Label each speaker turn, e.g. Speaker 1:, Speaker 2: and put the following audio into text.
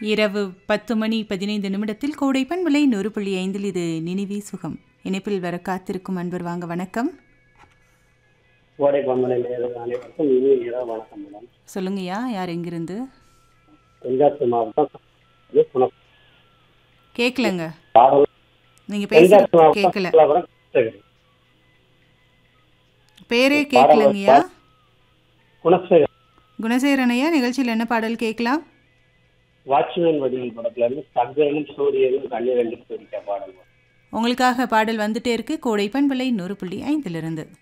Speaker 1: இரவு பத்து மணி பதினைந்து நிமிடத்தில் கோடைப்பன் விலை நூறு புள்ளி ஐந்தில் இது நினைவே சுகம் இணைப்பில் வர காத்திருக்கும் அன்பர் வாங்க வணக்கம்
Speaker 2: கோடை பண்பலை நேயர்கள் அனைவருக்கும் இனிய இரவு வணக்கம் மேடம்
Speaker 1: சொல்லுங்கய்யா யார் எங்கிருந்து
Speaker 2: தென்காசி மாவட்டம் இது புன-
Speaker 1: கேட்கலங்க
Speaker 2: பாடல்
Speaker 1: நீங்க
Speaker 2: தென்காசி
Speaker 1: பேசுறது
Speaker 2: மாவட்டம்
Speaker 1: கேட்கல
Speaker 2: சிலாபுரம் கிருஷ்ணகிரி.
Speaker 1: பேரே கேட்கலங்கய்யா
Speaker 2: குணசேகர்
Speaker 1: குணசேகரனையா நிகழ்ச்சியில் என்ன பாடல் கேட்கலாம்
Speaker 2: வாட்ச்மேன் வடிவில் படத்துல இருந்து சந்திரனும் சூரியனும் கண்ணீர் ரெண்டு பிடிக்க பாடல்
Speaker 1: உங்களுக்காக பாடல் வந்துட்டே இருக்கு கோடைப்பன் விலை நூறு புள்ளி ஐந்திலிருந்து